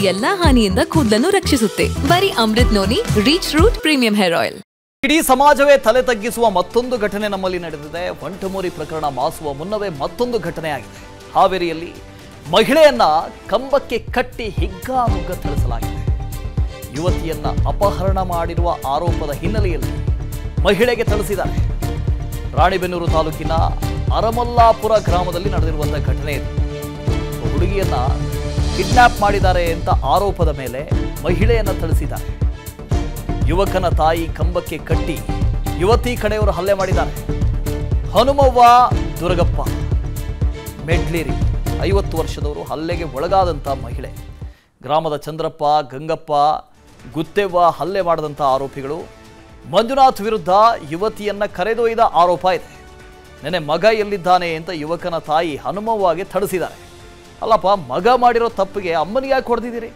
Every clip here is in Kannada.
ಎಲ್ಲಾ ಹಾನಿಯಿಂದ ಕೂದಲನ್ನು ರಕ್ಷಿಸುತ್ತೆ ಬರೀ Amrut noni rich root premium hair oil ಇಡೀ ಸಮಾಜವೇ ತಲೆ ತಗ್ಗಿಸುವ ಮತ್ತೊಂದು ಘಟನೆ ನಮ್ಮಲ್ಲಿ ನಡೆದಿದೆ ಒಂಟಮೂರಿ ಪ್ರಕರಣ ಮಾಸುವ ಮುನ್ನವೇ ಮತ್ತೊಂದು ಘಟನೆಯಾಗಿದೆ ಹಾವೇರಿಯಲ್ಲಿ ಮಹಿಳೆಯನ್ನ ಕಂಬಕ್ಕೆ ಕಟ್ಟಿ ಹಿಗ್ಗಾಮುಗ್ಗ ಥಳಿಸಲಾಗಿದೆ ಯುವತಿಯನ್ನ ಅಪಹರಣ ಮಾಡಿರುವ ಆರೋಪದ ಹಿನ್ನೆಲೆಯಲ್ಲಿ ಮಹಿಳೆಗೆ ಥಳಿಸಿದ್ದಾರೆ ರಾಣಿಬೆನ್ನೂರು ತಾಲೂಕಿನ ಅರಮಲ್ಲಾಪುರ ಗ್ರಾಮದಲ್ಲಿ ನಡೆದಿರುವಂತಹ ಘಟನೆ ಇದು ಒಬ್ಬ ಹುಡುಗಿಯನ್ನ ಕಿಡ್ನಾಪ್ ಮಾಡಿದ್ದಾರೆ ಅಂತ ಆರೋಪದ ಮೇಲೆ ಮಹಿಳೆಯನ್ನ ಥಳಿಸಿದ್ದಾರೆ ಯುವಕನ ತಾಯಿ ಕಂಬಕ್ಕೆ ಕಟ್ಟಿ ಯುವತಿ ಕಡೆಯವರು ಹಲ್ಲೆ ಮಾಡಿದ್ದಾರೆ ಹನುಮವ್ವ ದುರ್ಗಪ್ಪ ಮೆಡ್ಲೇರಿ ಐವತ್ತು ವರ್ಷದವರು ಹಲ್ಲೆಗೆ ಒಳಗಾದಂಥ ಮಹಿಳೆ ಗ್ರಾಮದ ಚಂದ್ರಪ್ಪ ಗಂಗಪ್ಪ ಗುತ್ತೆವ್ವ ಹಲ್ಲೆ ಮಾಡಿದಂಥ ಆರೋಪಿಗಳು ಮಂಜುನಾಥ್ ವಿರುದ್ಧ ಯುವತಿಯನ್ನ ಕರೆದೊಯ್ದ ಆರೋಪ ಇದೆ ನೆನೆ ಮಗ ಎಲ್ಲಿದ್ದಾನೆ ಅಂತ ಯುವಕನ ತಾಯಿ ಹನುಮವ್ವಗೆ ಥಳಿಸಿದ್ದಾರೆ ಅಲ್ಲಪ್ಪ ಮಗ ಮಾಡಿರೋ ತಪ್ಪಿಗೆ ಅಮ್ಮನಿಗೆ ಯಾಕೆ ಹೊಡೆದಿದ್ದೀರಿ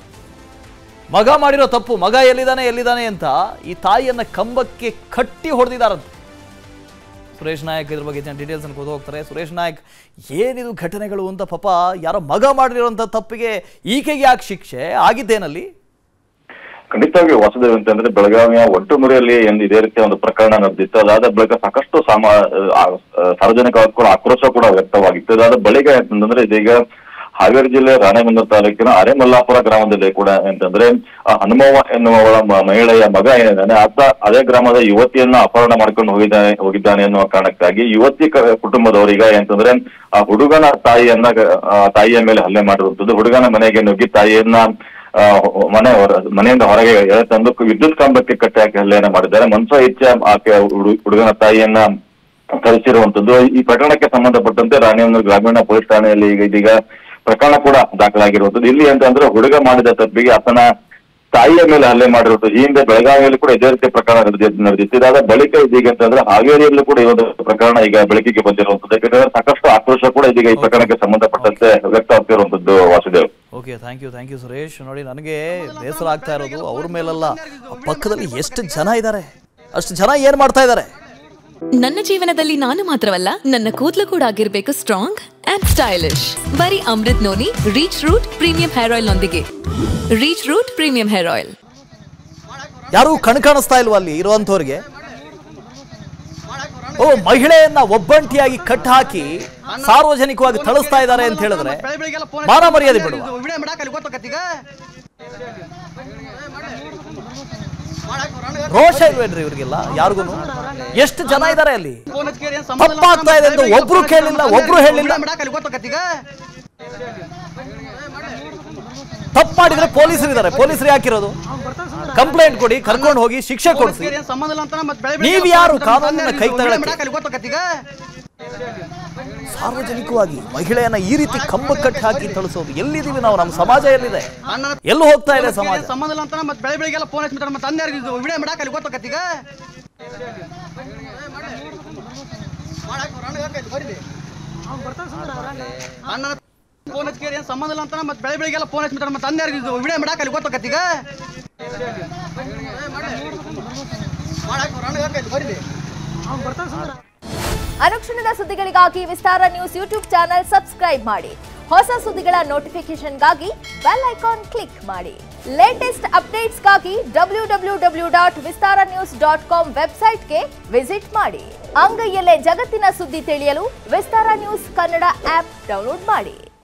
ಮಗ ಮಾಡಿರೋ ತಪ್ಪು ಮಗ ಎಲ್ಲಿದ್ದಾನೆ ಎಲ್ಲಿದ್ದಾನೆ ಅಂತ ಈ ತಾಯಿಯನ್ನ ಕಂಬಕ್ಕೆ ಕಟ್ಟಿ ಹೊಡೆದಿದ್ದಾರಂತೆ ಸುರೇಶ್ ನಾಯಕ್ ಇದ್ರ ಬಗ್ಗೆ ಡೀಟೇಲ್ಸ್ ಅನ್ನು ಕೂತು ಹೋಗ್ತಾರೆ ಸುರೇಶ್ ನಾಯಕ್ ಏನಿದು ಘಟನೆಗಳು ಅಂತ ಪಾಪ ಯಾರೋ ಮಗ ಮಾಡಿರೋಂಥ ತಪ್ಪಿಗೆ ಈಕೆಗೆ ಯಾಕೆ ಶಿಕ್ಷೆ ಆಗಿದ್ದೇನಲ್ಲಿ ಖಂಡಿತವಾಗಿ ವಾಸುದೇವ್ ಅಂತಂದ್ರೆ ಬೆಳಗಾವಿಯ ಒಟ್ಟುಮುರಿಯಲ್ಲಿ ಒಂದು ಇದೇ ರೀತಿಯ ಒಂದು ಪ್ರಕರಣ ನಡೆದಿತ್ತು ಅದಾದ ಬಳಿಕ ಸಾಕಷ್ಟು ಸಾಮ ಆ, ಆ, ಸಾರ್ವಜನಿಕ ಕೂಡ ಆಕ್ರೋಶ ಕೂಡ ವ್ಯಕ್ತವಾಗಿತ್ತು ಅದಾದ ಬಳಿಕ ಅಂತಂದ್ರೆ ಇದೀಗ ಹಾವೇರಿ ಜಿಲ್ಲೆ ರಾಣೆಬೆನ್ನೂರು ತಾಲೂಕಿನ ಅರೆಮಲ್ಲಾಪುರ ಗ್ರಾಮದಲ್ಲಿ ಕೂಡ ಅಂತಂದ್ರೆ ಆ ಹನುಮವ್ವ ಎನ್ನುವವಳ ಮ- ಮಹಿಳೆಯ ಮಗ ಏನಿದ್ದಾನೆ ಆತ ಅದೇ ಗ್ರಾಮದ ಯುವತಿಯನ್ನ ಅಪಹರಣ ಮಾಡ್ಕೊಂಡು ಹೋಗಿದ್ದಾನೆ ಹೋಗಿದ್ದಾನೆ ಎನ್ನುವ ಕಾರಣಕ್ಕಾಗಿ ಯುವತಿ ಕ- ಕುಟುಂಬದವರೀಗ ಏನಂತಂದ್ರೆ ಆ ಹುಡುಗನ ತಾಯಿಯನ್ನ ಆ, ತಾಯಿಯ ಮೇಲೆ ಹಲ್ಲೆ ಮಾಡಿರುವಂತದ್ದು ಹುಡುಗನ ಮನೆಗೆ ನುಗ್ಗಿ ತಾಯಿಯನ್ನ ಆ, ಮನೆ ಹೊರ ಮನೆಯಿಂದ ಹೊರಗೆ ಎಳೆತಂದು ವಿದ್ಯುತ್ ಕಂಬಕ್ಕೆ ಕಟ್ಟಿ ಹಾಕಿ ಹಲ್ಲೆಯನ್ನ ಮಾಡಿದ್ದಾರೆ ಮನ್ಸ ಇಚ್ಛೆ ಆಕೆ ಹುಡು- ಹುಡುಗನ ತಾಯಿಯನ್ನ ಕಳಿಸಿರುವಂತದ್ದು ಈ ಪ್ರಕರಣಕ್ಕೆ ಸಂಬಂಧಪಟ್ಟಂತೆ ರಾಣಿಯನ್ನ ಗ್ರಾಮೀಣ ಪೊಲೀಸ್ ಠಾಣೆಯಲ್ಲಿ ಈಗ ಇದೀಗ ಪ್ರಕರಣ ಕೂಡ ದಾಖಲಾಗಿರುವಂತದ್ದು ಇಲ್ಲಿ ಅಂತಂದ್ರೆ ಹುಡುಗ ಮಾಡಿದ ತಪ್ಪಿಗೆ ಆತನ ತಾಯಿಯ ಮೇಲೆ ಹಲ್ಲೆ ಮಾಡಿರುವಂತದ್ದು ಈ ಹಿಂದೆ ಬೆಳಗಾವಿಯಲ್ಲಿ ಕೂಡ ಇದೇ ರೀತಿಯ ಪ್ರಕರಣ ನಡೆದಿ- ನಡೆದಿತ್ತು ಇದಾದ ಬಳಿಕ ಇದೀಗ ಅಂತಂದ್ರೆ ಹಾವೇರಿಯಲ್ಲೂ ಕೂಡ ಈ ಒಂದು ಪ್ರಕರಣ ಈಗ ಬೆಳಕಿಗೆ ಬಂದಿರುವಂತದ್ದು ಯಾಕಂದ್ರೆ ಸಾಕಷ್ಟು ಆಕ್ರೋಶ ಕೂಡ ಇದೀಗ ಈ ಪ್ರಕರಣಕ್ಕೆ ಸಂಬಂಧಪಟ್ಟಂತೆ ವ್ಯಕ್ತವಾಗ್ತಿರುವಂತದ್ದು Vasudev okay thank you thank you Suresh ನೋಡಿ ನನಗೆ ಬೇಸರ ಆಗ್ತಾ ಇರೋದು ಅವ್ರ ಮೇಲಲ್ಲ ಆ ಪಕ್ಕದಲ್ಲಿ ಎಷ್ಟು ಜನ ಇದ್ದಾರೆ ಅಷ್ಟು ಜನ ಏನು ಮಾಡ್ತಾ ಇದ್ದಾರೆ ನನ್ನ ಜೀವನದಲ್ಲಿ ನಾನು ಮಾತ್ರವಲ್ಲ ನನ್ನ ಕೂದಲು ಕೂಡ ಆಗಿರ್ಬೇಕು ಸ್ಟ್ರಾಂಗ್ ಅಂಡ್ ಸ್ಟೈಲಿಶ್ ಬರೀ Amrut noni rich root premium hair oil ನೊಂದಿಗೆ rich root premium hair oil ಯಾರು ಕಣ್ ಕಾಣಿಸ್ತಾ ಇಲ್ವಾ ಅಲ್ಲಿ ಇರುವಂಥವ್ರಿಗೆ ಓ ಮಹಿಳೆಯನ್ನ ಒಬ್ಬಂಟಿಯಾಗಿ ಕಟ್ ಹಾಕಿ ಸಾರ್ವಜನಿಕವಾಗಿ ಥಳಿಸ್ತಾ ಇದ್ದಾರೆ ಅಂತ ಹೇಳಿದ್ರೆ ಮಾನ ಮರ್ಯಾದೆ ಬಿಡುವ ವಿಡಿಯೋ ಮಾಡಾಕ ಅಲ್ಲಿ ಗೊತ್ತಾಗತ್ತೀಗ ರೋಷ ಇಲ್ವೇನ್ರಿ ಇವ್ರಿಗೆಲ್ಲ ಯಾರಿಗೂ ಎಷ್ಟು ಜನ ಇದ್ದಾರೆ ಅಲ್ಲಿ ಫೋನ್ ಹಚ್ಕೇರಿ ಏನ್ ತಪ್ಪಾಗ್ತಾ ಇದೆ ಅಂತ ಒಬ್ರು ಕೇಳಿಲ್ಲ ಒಬ್ರು ಹೇಳಿಲ್ಲ ವಿಡಿಯೋ ಮಾಡಾಕ ಅಲ್ಲಿ ಗೊತ್ತಾಗತ್ತೀಗ ತಪ್ಪು ಮಾಡಿದ್ರೆ ಪೊಲೀಸರು ಇದ್ದಾರೆ ಪೊಲೀಸರು ಯಾಕಿರೋದು ಕಂಪ್ಲೇಂಟ್ ಕೊಡಿ ಕರ್ಕೊಂಡು ಹೋಗಿ ಶಿಕ್ಷೆ ಕೊಡಿಸಿ ಏನ್ ಸಂಬಂಧ ಇಲ್ಲ ಅಂತ ಮತ್ತೆ ಬೆಳೆ ನೀವ್ ಯಾರು ಕಾನೂನಿನ ಕೈ ತಗೊಳಕ್ಕೆ? ಮಾಡಾಕ ಅಲ್ಲಿ ಗೊತ್ತಾಗತ್ತೀಗ ಸಾರ್ವಜನಿಕವಾಗಿ ಮಹಿಳೆಯನ್ನ ಈ ರೀತಿ ಕಂಬ ಕಟ್ಟಿ ಹಾಕಿ ಥಳಿಸೋದು ಎಲ್ಲಿದ್ದೀವಿ ನಾವು ನಮ್ಮ ಸಮಾಜ ಎಲ್ಲಿದೆ ಅಣ್ಣ ಎಲ್ಲಿ ಹೋಗ್ತಾ ಇದೆ ಸಮಾಜ ಸಂಬಂಧ ಇಲ್ಲ ಅಂತ ಮತ್ತೆ ಬೆಳೆ ಬೆಳಿಗ್ಗೆಲ್ಲ ಫೋನ್ ಹಚ್ಬಿಟ್ರೆ ಮತ್ತೆ ಅಂದ್ಯಾರು ವಿಡಿಯೋ ಮಾಡಾಕ ಅಲ್ಲಿ ಗೊತ್ತಾಗತ್ತೀಗ ಅಣ್ಣ ಫೋನ್ ಹಚ್ಕೇರಿ ಏನ್ ಸಂಬಂಧ ಇಲ್ಲ ಅಂತ ಮತ್ತೆ ಬೆಳೆ ಬೆಳಿಗ್ಗೆಲ್ಲ ಫೋನ್ ಹಚ್ಬಿಟ್ರೆ ಮತ್ತೆ ಅಂದ್ಯಾರು ವಿಡಿಯೋ ಮಾಡಾಕ ಅಲ್ಲಿ ಗೊತ್ತಾಗತ್ತೀಗ ಅನುಕ್ಷಣದ ಸುದ್ದಿಗಳಿಗಾಗಿ Vistara news YouTube channel subscribe ಮಾಡಿ ಹೊಸ ಸುದ್ದಿಗಳ ನೋಟಿಫಿಕೇಶನ್ಗಾಗಿ ಬೆಲ್ ಐಕಾನ್ ಕ್ಲಿಕ್ ಮಾಡಿ ಲೇಟೆಸ್ಟ್ ಅಪ್ಡೇಟ್ಸ್ಗಾಗಿ W W W dot Vistara news dot com ವೆಬ್ಸೈಟ್ಗೆ ವಿಸಿಟ್ ಮಾಡಿ ಅಂಗೈಯಲ್ಲೇ ಜಗತ್ತಿನ ಸುದ್ದಿ ತಿಳಿಯಲು Vistara news Kannada app download ಮಾಡಿ